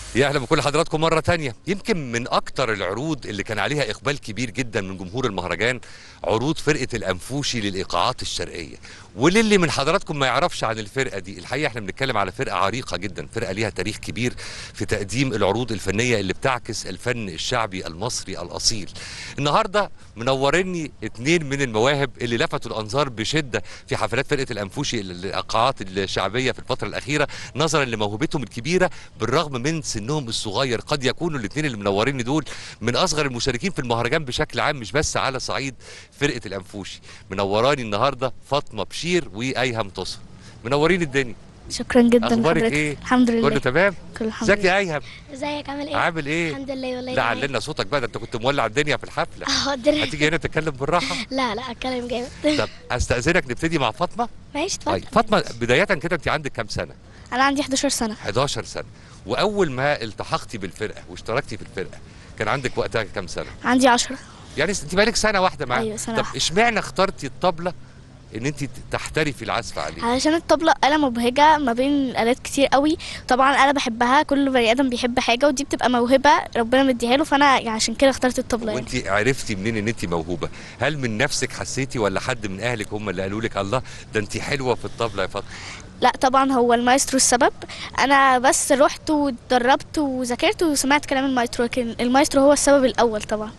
يا اهلا بكل حضراتكم مره تانية يمكن من اكتر العروض اللي كان عليها اقبال كبير جدا من جمهور المهرجان عروض فرقه الانفوشي للايقاعات الشرقيه وللي من حضراتكم ما يعرفش عن الفرقه دي الحقيقه احنا بنتكلم على فرقه عريقه جدا فرقه ليها تاريخ كبير في تقديم العروض الفنيه اللي بتعكس الفن الشعبي المصري الاصيل النهارده منورني اتنين من المواهب اللي لفتوا الانظار بشده في حفلات فرقه الانفوشي الايقاعات الشعبيه في الفتره الاخيره نظرا لموهبتهم الكبيره بالرغم من سنهم الصغير قد يكونوا الاثنين اللي منوريني دول من اصغر المشاركين في المهرجان بشكل عام مش بس على صعيد فرقه الانفوشي منوراني النهارده فاطمه بشير وايهم تصل منورين الدنيا شكرا جدا اخبارك لحضرتك. ايه الحمد لله كله تمام كل الحمد ازيك لله يا ايهم ازيك عامل ايه؟ عامل ايه الحمد لله والله لا تمام. علنا صوتك بقى ده انت كنت مولع الدنيا في الحفله اه الدنيا هتيجي هنا تتكلم بالراحه لا لا اتكلم جامد طب استاذنك نبتدي مع فاطمه ماشي طيب اتفضل فاطمه بدايه كده انت عندك كام سنه انا عندي 11 سنه 11 سنه واول ما التحقتي بالفرقه واشتركتي في الفرقه كان عندك وقتها كام سنه عندي 10 يعني انت بقالك سنه واحده معاها أيوة، سنة طب واحدة. اشمعنى اخترتي الطبله ان انت تحترفي العزف عليه علشان الطبلة آلة مبهجة ما بين آلات كتير قوي طبعا أنا بحبها كل بني آدم بيحب حاجة ودي بتبقى موهبة ربنا مديها له فأنا يعني عشان كده اخترت الطبلة يعني. وانت عرفتي منين ان انت موهوبه هل من نفسك حسيتي ولا حد من اهلك هم اللي قالوا لك الله ده انت حلوه في الطبله يا فاطمه لا طبعا هو المايسترو السبب أنا بس رحت واتدربت وذاكرت وسمعت كلام المايسترو لكن المايسترو هو السبب الأول طبعا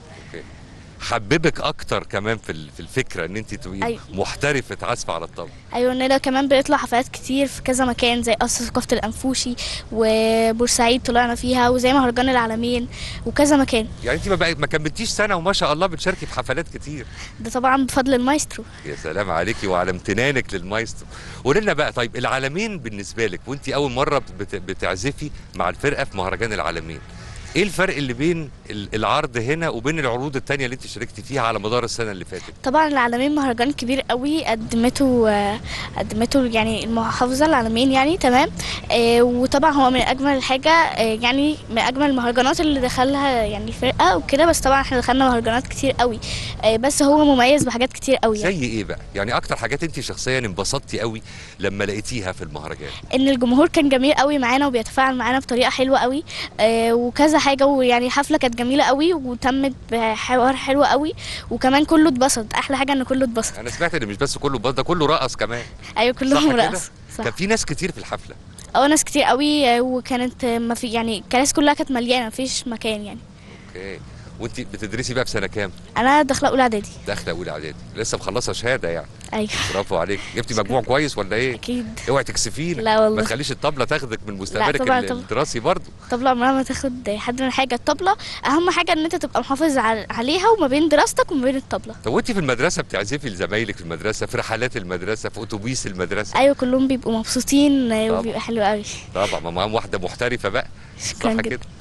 حببك اكتر كمان في ال- في الفكره ان انت تبقي أيوة. محترفه عزف على الطبله ايوه ان ده كمان بيطلع حفلات كتير في كذا مكان زي قصر ثقافه الانفوشي وبورسعيد طلعنا فيها وزي مهرجان العالمين وكذا مكان يعني انت ما, بقى- ما كملتيش سنه وما شاء الله بتشاركي في حفلات كتير ده طبعا بفضل المايسترو يا سلام عليكي وعلى امتنانك للمايسترو قولي لنا بقى طيب العالمين بالنسبه لك وانت اول مره بت- بتعزفي مع الفرقه في مهرجان العالمين ايه الفرق اللي بين ال- العرض هنا وبين العروض التانية اللي انت شاركتي فيها على مدار السنه اللي فاتت طبعا العالمين مهرجان كبير قوي قدمته آه، قدمته يعني المحافظه العالمين يعني تمام آه، وطبعا هو من اجمل الحاجه آه، يعني من اجمل المهرجانات اللي دخلها يعني الفرقه وكده بس طبعا احنا دخلنا مهرجانات كتير قوي آه، بس هو مميز بحاجات كتير قوي يعني. زي ايه بقى يعني اكتر حاجات انت شخصيا انبسطتي قوي لما لقيتيها في المهرجان ان الجمهور كان جميل قوي معانا وبيتفاعل معانا بطريقه حلوه قوي آه وكذا حاجه ويعني الحفله كانت جميله قوي وتمت بحوار حلو قوي وكمان كله اتبسط احلى حاجه ان كله اتبسط انا سمعت ان مش بس كله بس ده كله رقص كمان ايوه صح كلهم كده؟ رقص صح كان في ناس كتير في الحفله اه ناس كتير قوي آه، وكانت آه، ما في يعني الكراسي كلها كانت مليانه مفيش مكان يعني اوكي وانت بتدرسي بقى في سنه كام انا داخله اولى اعدادي داخله اولى اعدادي لسه مخلصه شهاده يعني ايوه برافو عليك جبتي مجموع كويس ولا ايه اكيد اوعي تكسفينا لا والله. ما تخليش الطبله تاخدك من مستقبلك طبعاً، ال- طبعاً. الدراسي برضه الطبلة عمرها ما تاخد حد من حاجه الطبله اهم حاجه ان انت تبقى محافظ على- عليها وما بين دراستك وما بين الطبله طب وانت في المدرسه بتعزفي لزمايلك في المدرسه في رحلات المدرسه في اتوبيس المدرسه ايوه كلهم بيبقوا مبسوطين آه، طبعاً. وبيبقى حلو قوي طبعا ما معاهم واحده محترفه بقى شكرا صح جدا كده